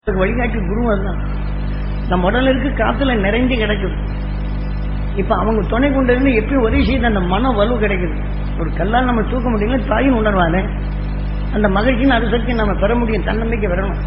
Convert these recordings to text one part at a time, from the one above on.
வழிகாட்டி குரு அதுதான் நம்ம உடல்ல இருக்கு காத்துல நிறைஞ்சு கிடக்குது இப்ப அவங்க துணை கொண்டு இருந்து எப்படி உதவி செய்து அந்த மன வலு கிடைக்குது ஒரு கல்லால் நம்ம தூக்க முடியல தாயின் உணர்வானே அந்த மகிழ்ச்சியின் அரிசக்தி நம்ம பெற முடியும் தன்னம்பிக்கை வரணும்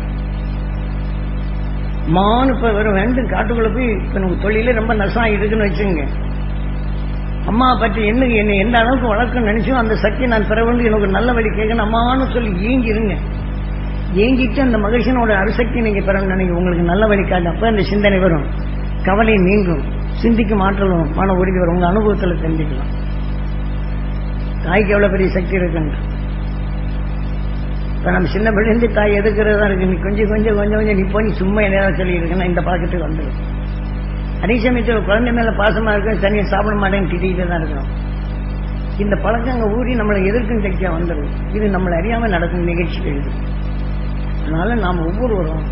மான் இப்ப வெறும் வேண்டும் காட்டுக்குள்ள போய் இப்ப நம்ம தொழிலே ரொம்ப நஷ்டம் இருக்குன்னு வச்சுங்க அம்மா பற்றி என்ன என்னை எந்த அளவுக்கு வளர்க்க நினைச்சோ அந்த சக்தி நான் பெற வேண்டும் எனக்கு ஒரு நல்ல வழி கேட்கணும் அம்மான்னு சொல்லி ஏங்கி இருங்க ஏங்கிட்டு அந்த மகிழ்ச்சியினோட அரிசக்தி நீங்க பெறணும் நினைக்க உங்களுக்கு நல்ல வழி காட்டும் அப்ப அந்த சிந்தனை வரும் கவலை நீங்கும் சிந்திக்கும் ஆற்றல் வரும் மன உறுதி வரும் உங்க அனுபவத்துல தெரிஞ்சுக்கலாம் தாய்க்கு எவ்வளவு பெரிய சக்தி இருக்குன்னு இப்ப நம்ம சின்ன பிள்ளைந்து தாய் எதுக்குறதா இருக்கு நீ கொஞ்சம் கொஞ்சம் கொஞ்சம் கொஞ்சம் நீ போய் சும்மா என்ன சொல்லி இருக்குன்னா இந்த பாக்கெட்டுக்கு வந்துடும் அதே சமயத்தில் குழந்தை மேல பாசமா இருக்கும் தனியாக சாப்பிட மாட்டேன்னு திட்டிகிட்டே தான் இருக்கிறோம் இந்த பழக்கம் அங்க ஊறி நம்மளை எதிர்க்கும் சக்தியா வந்துடும் இது நம்மளை அறியாம நடக்கும் நிகழ்ச்சிகள் இது அதனால நாம் ஒவ்வொருவரும்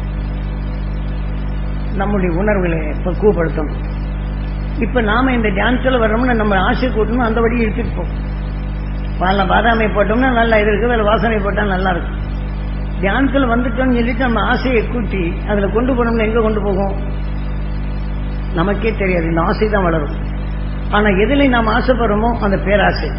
நம்முடைய உணர்வுகளை பக்குவப்படுத்தணும் இப்ப நாம இந்த டான்ஸ்ல வர்றோம்னா நம்ம ஆசை கூட்டணும் அந்த வழியை எடுத்துட்டு போகும் பால பாதாமை போட்டோம்னா நல்லா இது இருக்கு வேலை வாசனை போட்டா நல்லா இருக்கும் தியானத்தில் வந்துட்டோம்னு சொல்லிட்டு நம்ம ஆசையை கூட்டி அதுல கொண்டு போனோம்னா எங்க கொண்டு போகும் நமக்கே தெரியாது இந்த ஆசை தான் வளரும் ஆனா எதில் நாம் ஆசைப்படுறோமோ அந்த பேராசை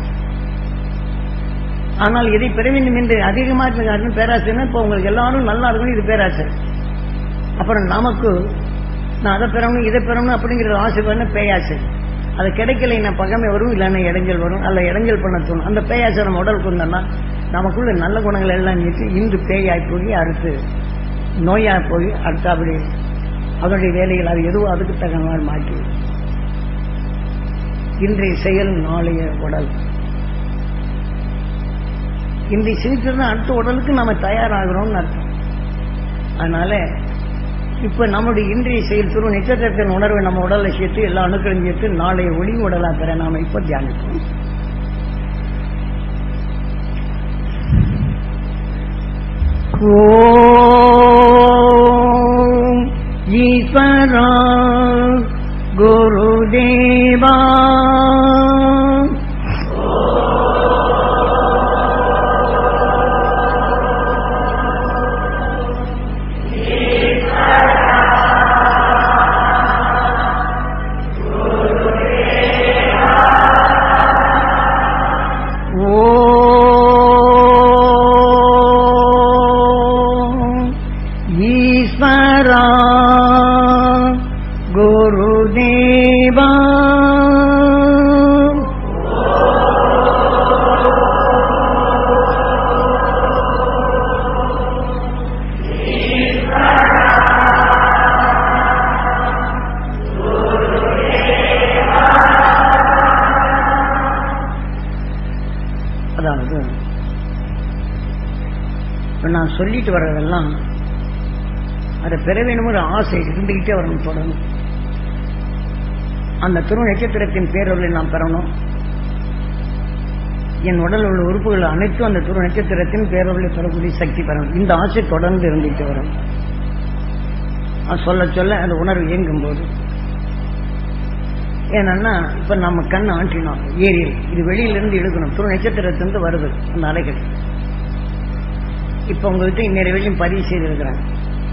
ஆனால் இதை பெற வேண்டும் என்று அதிகமா இருக்க காரணம் பேராசைன்னா இப்போ உங்களுக்கு எல்லாரும் நல்லா இருக்கணும் இது பேராசை அப்புறம் நமக்கு நான் அதை பெறணும் இதை பெறணும் அப்படிங்கிற ஆசை பண்ண பேயாசை அது கிடைக்கல என்ன பகமை வரும் இல்லைன்னா இடைஞ்சல் வரும் அல்ல இடைஞ்சல் பண்ண தோணும் அந்த பேயாசை நம்ம உடலுக்கு வந்தோம்னா நமக்குள்ள நல்ல குணங்கள் எல்லாம் நிறுத்தி இன்று பேயாய் போய் அடுத்து நோயா போய் அடுத்து அப்படி அதனுடைய வேலைகள் அது எதுவோ அதுக்கு தகுந்த மாதிரி மாற்றி இன்றைய செயல் நாளைய உடல் இன்றைய சிரிக்கிறது அடுத்த உடலுக்கு நம்ம தயாராகிறோம்னு அர்த்தம் அதனால இப்ப நம்முடைய இன்றைய செயல் துருவ நட்சத்திரத்தின் உணர்வை நம்ம உடலை சேர்த்து எல்லா அணுக்களையும் சேர்த்து நாளைய ஒளி உடலா பெற நாம இப்ப தியானிப்போம் ஓம் ஈஸ்வரா குருதேவா ஓம் ஈஸ்வரா குருதேவா அதாவது இப்ப நான் சொல்லிட்டு வர்றதெல்லாம் அதை பெற வேணும் ஒரு ஆசை இருந்துகிட்டே வரணும் தொடர்ந்து அந்த திரு நட்சத்திரத்தின் பேரொருளை நாம் பெறணும் என் உடல் உள்ள உறுப்புகள் அனைத்தும் அந்த திரு நட்சத்திரத்தின் பேரொருளை பெறக்கூடிய சக்தி பெறணும் இந்த ஆசை தொடர்ந்து இருந்துகிட்டு வரும் அது சொல்ல சொல்ல அந்த உணர்வு இயங்கும் போது ஏன்னா இப்ப நம்ம கண் ஆண்டினோம் ஏரியல் இது வெளியில இருந்து எடுக்கணும் துரு நட்சத்திரத்திலிருந்து வருது அந்த அலைகள் இப்ப உங்ககிட்ட இந்நேர வெளியும் பதிவு செய்திருக்கிறாங்க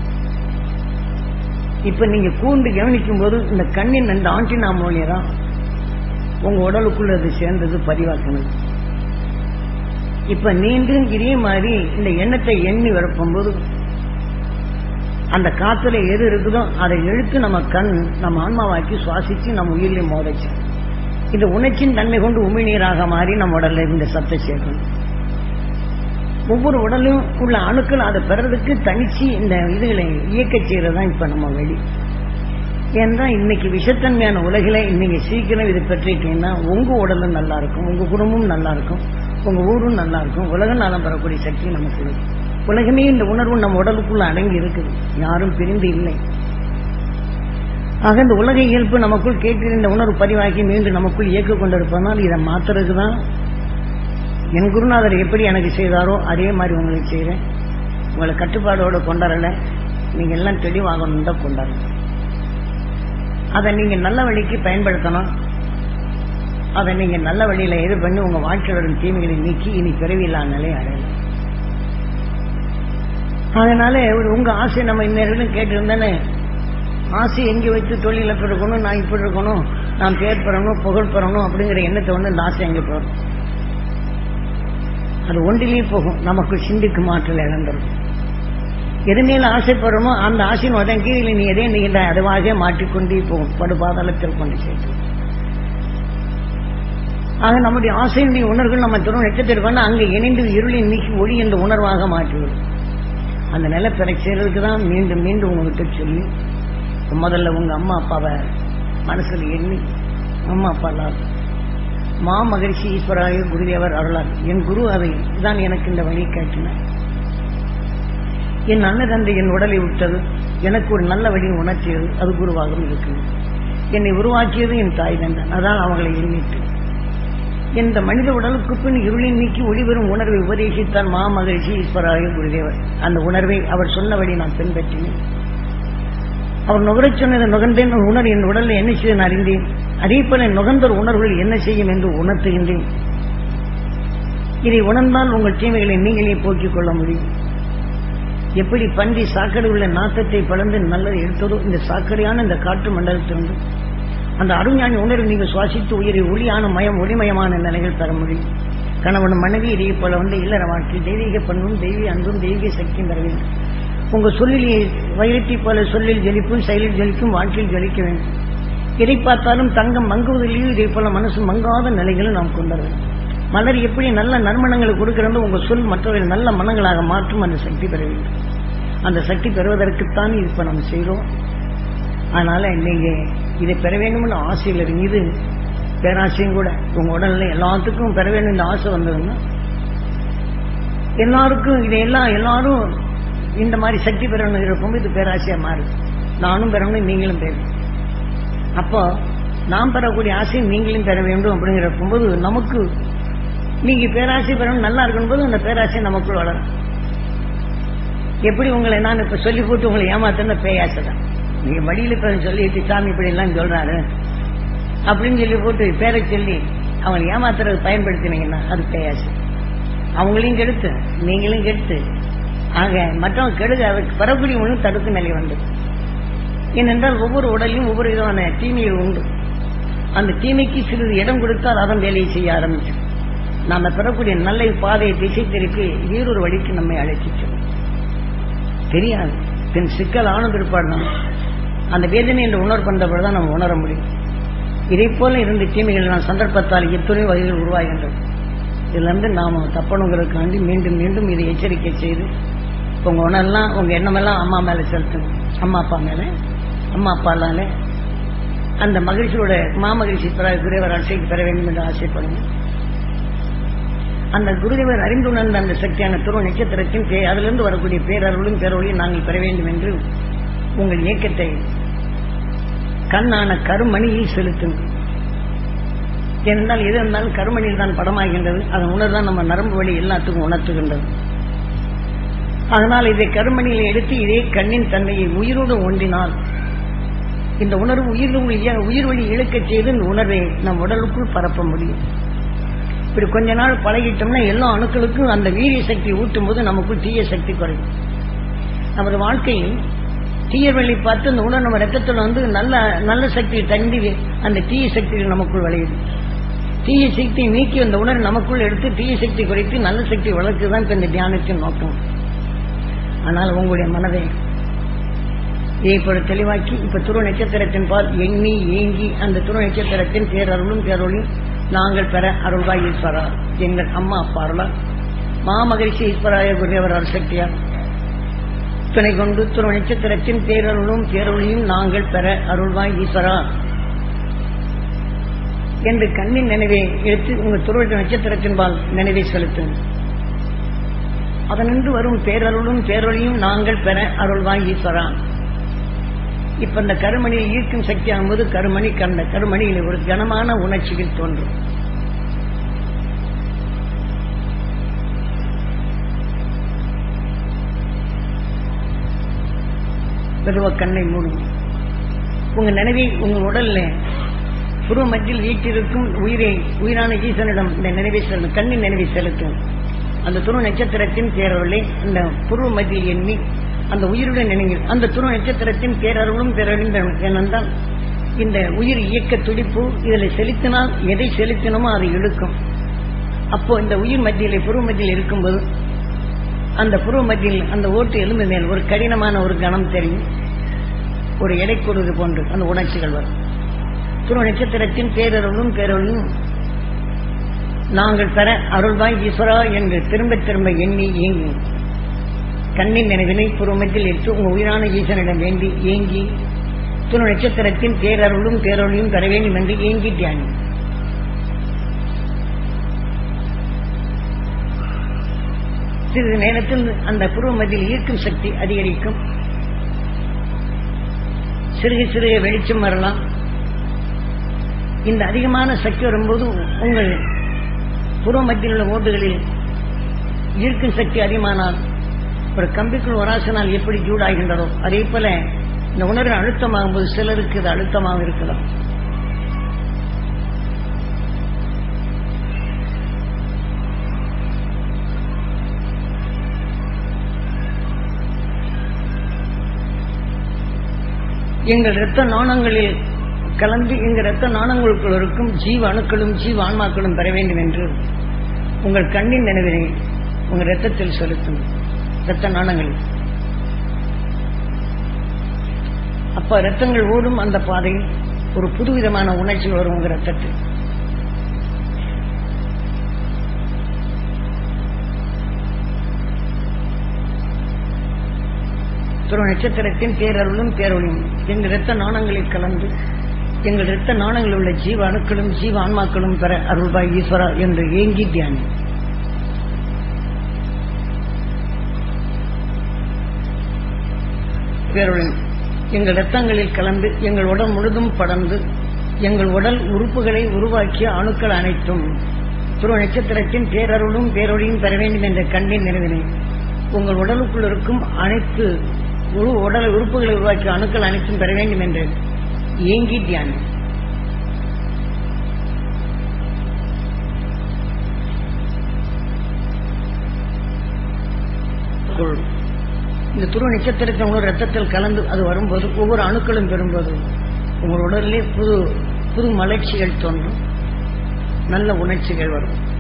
இப்ப நீங்க கூண்டு கவனிக்கும் போது இந்த கண்ணின் அந்த ஆண்டினா மூலியரா உங்க உடலுக்குள்ள அது சேர்ந்தது பதிவாக்கணும் இப்ப மீண்டும் இதே மாதிரி இந்த எண்ணத்தை எண்ணி வரப்பும்போது அந்த காத்துல எது இருக்குதோ அதை இழுத்து நம்ம கண் நம்ம ஆன்மாவாக்கி சுவாசிச்சு நம்ம உயிரிலையும் மோதச்சு இந்த உணர்ச்சியின் தன்மை கொண்டு உமிழ்நீராக மாறி நம்ம உடல்ல இந்த சத்தை சேர்க்கணும் ஒவ்வொரு உடலும் உள்ள அணுக்கள் அதை பெறதுக்கு தனிச்சு இந்த இதுகளை இயக்க செய்யறதுதான் இப்ப நம்ம வழி ஏன்னா இன்னைக்கு விஷத்தன்மையான உலகில இன்னைக்கு சீக்கிரம் இது பெற்றிட்டீங்கன்னா உங்க உடலும் நல்லா இருக்கும் உங்க குடும்பமும் நல்லா இருக்கும் உங்க ஊரும் நல்லா இருக்கும் உலக நலம் பெறக்கூடிய சக்தி நமக்கு இருக்கு உலகமே இந்த உணர்வு நம்ம உடலுக்குள்ள அடங்கி இருக்குது யாரும் பிரிந்து இல்லை ஆக இந்த உலக இயல்பு நமக்குள் கேட்டு இந்த உணர்வு பதிவாக்கி மீண்டும் நமக்குள் இயக்க கொண்டிருப்பதனால் இதை மாத்துறதுக்கு தான் என் குருநாதர் எப்படி எனக்கு செய்தாரோ அதே மாதிரி உங்களுக்கு செய்கிறேன் உங்களை கட்டுப்பாடோட கொண்டாடல நீங்க எல்லாம் தெளிவாகணும் தான் கொண்டாடணும் அதை நீங்க நல்ல வழிக்கு பயன்படுத்தணும் அதை நீங்க நல்ல வழியில இது பண்ணி உங்க வாழ்க்கையோட தீமைகளை நீக்கி இனி பிறவியில்லா நிலை அடையலாம் அதனால ஒரு உங்க ஆசை நம்ம இந்நேரம் கேட்டிருந்தானே ஆசை எங்கே வைத்து தொழில இருக்கணும் நான் இப்படி இருக்கணும் நான் பேர் பெறணும் புகழ் பெறணும் அப்படிங்கிற எண்ணத்தை வந்து அந்த ஆசை எங்கே போகும் அது ஒன்றிலேயே போகும் நமக்கு சிந்திக்கு மாற்றல் இழந்துடும் எது மேல ஆசைப்படுறோமோ அந்த ஆசையின் உடனே கீழே நீ எதே நீங்க அதுவாக மாற்றிக்கொண்டே போகும் படுபாதளத்தில் கொண்டு சேர்த்து ஆக நம்முடைய ஆசையினுடைய உணர்வுகள் நம்ம திரு நட்சத்திரம் அங்கே இணைந்து இருளின் நீக்கி ஒளி என்ற உணர்வாக மாற்றிவிடும் அந்த நிலை பெற செய்யறதுக்கு தான் மீண்டும் மீண்டும் உங்ககிட்ட சொல்லி முதல்ல உங்க அம்மா அப்பாவை மனசுல எண்ணி அம்மா அப்பா எல்லாம் மா மகிழ்ச்சி ஈஸ்வராய குருதேவர் அருளார் என் குரு அதை தான் எனக்கு இந்த வழி காட்டினார் என் அண்ணன் தந்தை என் உடலை விட்டது எனக்கு ஒரு நல்ல வழி உணர்த்தியது அது குருவாகவும் இருக்குது என்னை உருவாக்கியது என் தாய் தந்தான் அதான் அவங்களை எண்ணிட்டு இந்த மனித உடலுக்கு பின் இருளின் நீக்கி ஒளிவரும் உணர்வை உபதேசித்தான் மா மகிழ்ச்சி ஈஸ்வராய குருதேவர் அந்த உணர்வை அவர் சொன்னபடி நான் பின்பற்றினேன் அவர் நுகரச் சொன்னதை நுகர்ந்தேன் உணர் என் உடலில் என்ன செய்ய நான் அறிந்தேன் அதே போல நுகர்ந்தோர் உணர்வுகள் என்ன செய்யும் என்று உணர்த்துகின்றேன் இதை உணர்ந்தால் உங்கள் தீமைகளை நீங்களே போக்கிக் கொள்ள முடியும் எப்படி பன்றி சாக்கடை உள்ள நாட்டத்தை பழந்து நல்லதை எடுத்ததோ இந்த சாக்கடையான இந்த காற்று மண்டலத்திலிருந்து அந்த அருஞானி உணர்வு நீங்கள் சுவாசித்து உயிரை ஒளியான மயம் ஒளிமயமான நிலைகள் பெற முடியும் கணவன் மனைவி இதே போல வந்து இல்லற வாழ்க்கை தெய்வீக பண்பும் தெய்வீக அன்பும் தெய்வீக சக்தியும் பெற வேண்டும் உங்க சொல்லில் வைரத்தை போல சொல்லில் ஜலிப்பும் செயலில் ஜலிக்கும் வாழ்க்கையில் ஜலிக்க வேண்டும் எதை பார்த்தாலும் தங்கம் மங்குவதிலேயும் இதே போல மனசு மங்காத நிலைகளும் நாம் கொண்டது மலர் எப்படி நல்ல நறுமணங்களை கொடுக்கிறதோ உங்க சொல் மற்றவர்கள் நல்ல மனங்களாக மாற்றும் அந்த சக்தி பெற வேண்டும் அந்த சக்தி பெறுவதற்குத்தான் இப்ப நம்ம செய்கிறோம் அதனால நீங்க இதை பெற வேண்டும்னு ஆசையில் இருங்க இது பேராசையும் கூட உங்க உடல்ல எல்லாத்துக்கும் பெற வேண்டும் இந்த ஆசை வந்ததுன்னா எல்லாருக்கும் இதையெல்லாம் எல்லாரும் இந்த மாதிரி சக்தி பெறணும் இருக்கும் இது பேராசையா மாறும் நானும் பெறணும் நீங்களும் பெறணும் அப்போ நாம் பெறக்கூடிய ஆசை நீங்களும் பெற வேண்டும் அப்படிங்கிற போது நமக்கு நீங்க பேராசை பெறணும் நல்லா இருக்கணும் போது அந்த பேராசை நமக்குள் வளரும் எப்படி உங்களை நான் இப்ப சொல்லி போட்டு உங்களை ஏமாத்துன பேயாசை தான் நீங்க வழியில இப்ப சொல்லிட்டு சாமி இப்படி எல்லாம் சொல்றாரு அப்படின்னு சொல்லி போட்டு பேரை சொல்லி அவங்களை ஏமாத்துறது பயன்படுத்தினீங்கன்னா அது பேயாசை அவங்களையும் கெடுத்து நீங்களும் கெடுத்து ஆக மற்றவங்க கெடுக அதுக்கு பெறக்கூடிய ஒன்றும் தடுக்கும் நிலை வந்து ஏனென்றால் ஒவ்வொரு உடலையும் ஒவ்வொரு விதமான தீமைகள் உண்டு அந்த தீமைக்கு சிறிது இடம் கொடுத்தால் அதன் வேலையை செய்ய ஆரம்பிக்கும் நாம பெறக்கூடிய நல்ல பாதையை திசை திருப்பி வேறொரு வழிக்கு நம்மை அழைச்சிச்சோம் தெரியாது பின் சிக்கல் ஆன பிற்பாடு நம்ம அந்த வேதனை என்று உணர்வு பண்றப்பட தான் நம்ம உணர முடியும் இதை போல இருந்த தீமைகள் நான் சந்தர்ப்பத்தால் எத்தனையோ வகைகள் உருவாகின்றது இதுல இருந்து நாம தப்பணுங்கிறதுக்காண்டி மீண்டும் மீண்டும் இதை எச்சரிக்கை செய்து உங்க உணர்லாம் உங்க எண்ணமெல்லாம் அம்மா மேல செலுத்தணும் அம்மா அப்பா மேல அம்மா அப்பாலால அந்த மகிழ்ச்சியோட மாமகிழ்ச்சி பெற குருவர் அரசைக்கு பெற வேண்டும் என்று ஆசைப்படுங்க அந்த குருதேவர் அறிந்துணர்ந்த அந்த சக்தியான துருவ நட்சத்திரத்தின் பே அதிலிருந்து வரக்கூடிய பேரருளும் பேரொழியும் நாங்கள் பெற வேண்டும் என்று உங்கள் இயக்கத்தை கண்ணான கருமணியில் செலுத்துங்கள் ஏனென்றால் எது இருந்தாலும் கருமணியில் தான் படமாகின்றது அதன் உணர்தான் நம்ம நரம்பு வழி எல்லாத்துக்கும் உணர்த்துகின்றது அதனால் இதை கருமணியில் எடுத்து இதே கண்ணின் தன்மையை உயிரோடு ஒன்றினால் இந்த உணர்வு உயிர் உயிர் வழி இழுக்கச் செய்து இந்த உணர்வை நம் உடலுக்குள் பரப்ப முடியும் இப்படி கொஞ்ச நாள் பழகிட்டோம்னா எல்லா அணுக்களுக்கும் அந்த வீரிய சக்தி ஊட்டும் போது நமக்குள் தீய சக்தி குறையும் நமது வாழ்க்கையில் தீய வழி பார்த்து அந்த உணர்வு நம்ம ரத்தத்தில் வந்து நல்ல நல்ல சக்தி தண்டி அந்த தீய சக்திகள் நமக்குள் விளையுது தீய சக்தியை நீக்கி அந்த உணர்வு நமக்குள் எடுத்து தீய சக்தி குறைத்து நல்ல சக்தி வளர்க்குதான் இப்ப இந்த தியானத்தின் நோக்கம் ஆனால் உங்களுடைய மனதை இப்ப தெளிவாக்கி இப்ப துரு நட்சத்திரத்தின் பால் எண்ணி ஏங்கி அந்த துரு நட்சத்திரத்தின் பேரருளும் பேரொழியும் நாங்கள் பெற அருள்வாய் ஈஸ்வரா எங்கள் அம்மா அப்பா அருளா மாமகரிஷி ஈஸ்வராய குருதேவர் அருசக்தியா துணை கொண்டு துரு நட்சத்திரத்தின் பேரருளும் பேரொழியும் நாங்கள் பெற அருள்வாய் ஈஸ்வரா என்று கண்ணின் நினைவை எடுத்து உங்கள் துருவ நட்சத்திரத்தின் பால் நினைவை செலுத்தும் அதனின்று வரும் பேரருளும் பேரொழியும் நாங்கள் பெற அருள்வாய் ஈஸ்வரா இப்ப இந்த கருமணியை ஈர்க்கும் சக்தி ஆகும்போது கருமணி கண்ட கருமணியில் ஒரு கனமான உணர்ச்சிகள் தோன்றும் மெதுவ கண்ணை மூடும் உங்க நினைவை உங்க உடல்ல புருவ மத்தியில் வீட்டிற்கும் உயிரை உயிரான ஈசனிடம் இந்த நினைவை செலுத்தும் கண்ணின் நினைவை செலுத்தும் அந்த துரு நட்சத்திரத்தின் பேரவளை அந்த புருவ மத்தியில் எண்ணி அந்த உயிருடன் இணங்கி அந்த துரு நட்சத்திரத்தின் பேரருளும் பேரழிந்த ஏனென்றால் இந்த உயிர் இயக்க துடிப்பு இதில் செலுத்தினால் எதை செலுத்தினமோ அதை இழுக்கும் அப்போ இந்த உயிர் மத்தியிலே புருவ மத்தியில் இருக்கும்போது அந்த புருவ மத்தியில் அந்த ஓட்டு எலும்பு மேல் ஒரு கடினமான ஒரு கணம் தெரியும் ஒரு எடை கொடுவது போன்று அந்த உணர்ச்சிகள் வரும் துருவ நட்சத்திரத்தின் பேரருளும் பேரருளும் நாங்கள் பெற அருள்வாய் ஈஸ்வரா என்று திரும்ப திரும்ப எண்ணி ஏங்கி கண்ணின் நினைவினை புருவமத்தில் எடுத்து உங்க உயிரான ஈசனிடம் வேண்டி ஏங்கி துணை நட்சத்திரத்தின் பேரருளும் பேரொழியும் பெற வேண்டும் என்று ஏங்கி தியானி சிறிது நேரத்தில் அந்த புருவமத்தில் ஈர்க்கும் சக்தி அதிகரிக்கும் சிறுக சிறுக வெளிச்சம் வரலாம் இந்த அதிகமான சக்தி வரும்போது உங்கள் புருவ மத்தியில் உள்ள ஓட்டுகளில் ஈர்க்கும் சக்தி அதிகமானால் ஒரு கம்பிக்குள் ஒராசனால் எப்படி ஜூடாகின்றதோ அதே போல இந்த உணர்வு அழுத்தமாகும் போது சிலருக்கு இது அழுத்தமாக இருக்கலாம் எங்கள் இரத்த நாணங்களில் கலந்து எங்கள் இரத்த நாணங்களுக்குள் இருக்கும் ஜீவ அணுக்களும் ஜீவ ஆன்மாக்களும் பெற வேண்டும் என்று உங்கள் கண்ணின் நினைவினை உங்கள் ரத்தத்தில் செலுத்தும் இரத்த நாணங்களில் அப்ப ரத்தங்கள் ஓடும் அந்த பாதையில் ஒரு புதுவிதமான உணர்ச்சி வரும் உங்க ரத்தத்தில் துருவ நட்சத்திரத்தின் பேரருளும் பேரொழியும் எங்கள் இரத்த நாணங்களில் கலந்து எங்கள் இரத்த நாணங்களில் உள்ள ஜீவ அணுக்களும் ஜீவ ஆன்மாக்களும் பெற அருள்பாய் ஈஸ்வரா என்று ஏங்கி தியானி பேரொழியும் எங்கள் இரத்தங்களில் கலந்து எங்கள் உடல் முழுதும் படர்ந்து எங்கள் உடல் உறுப்புகளை உருவாக்கிய அணுக்கள் அனைத்தும் துருவ நட்சத்திரத்தின் பேரருளும் பேரொழியும் பெற வேண்டும் என்ற கண்ணின் நினைவினை உங்கள் உடலுக்குள் இருக்கும் அனைத்து உரு- உடல் உறுப்புகளை உருவாக்கிய அணுக்கள் அனைத்தும் பெற வேண்டும் என்று ஏங்கி தியானம் கொள். இந்த துருவ நட்சத்திரத்தை உங்களோட ரத்தத்தில் கலந்து அது வரும்போது ஒவ்வொரு அணுக்களும் பெறும்போது உங்கள் உடலிலே புது புது மலர்ச்சிகள் தோன்றும் நல்ல உணர்ச்சிகள் வரும்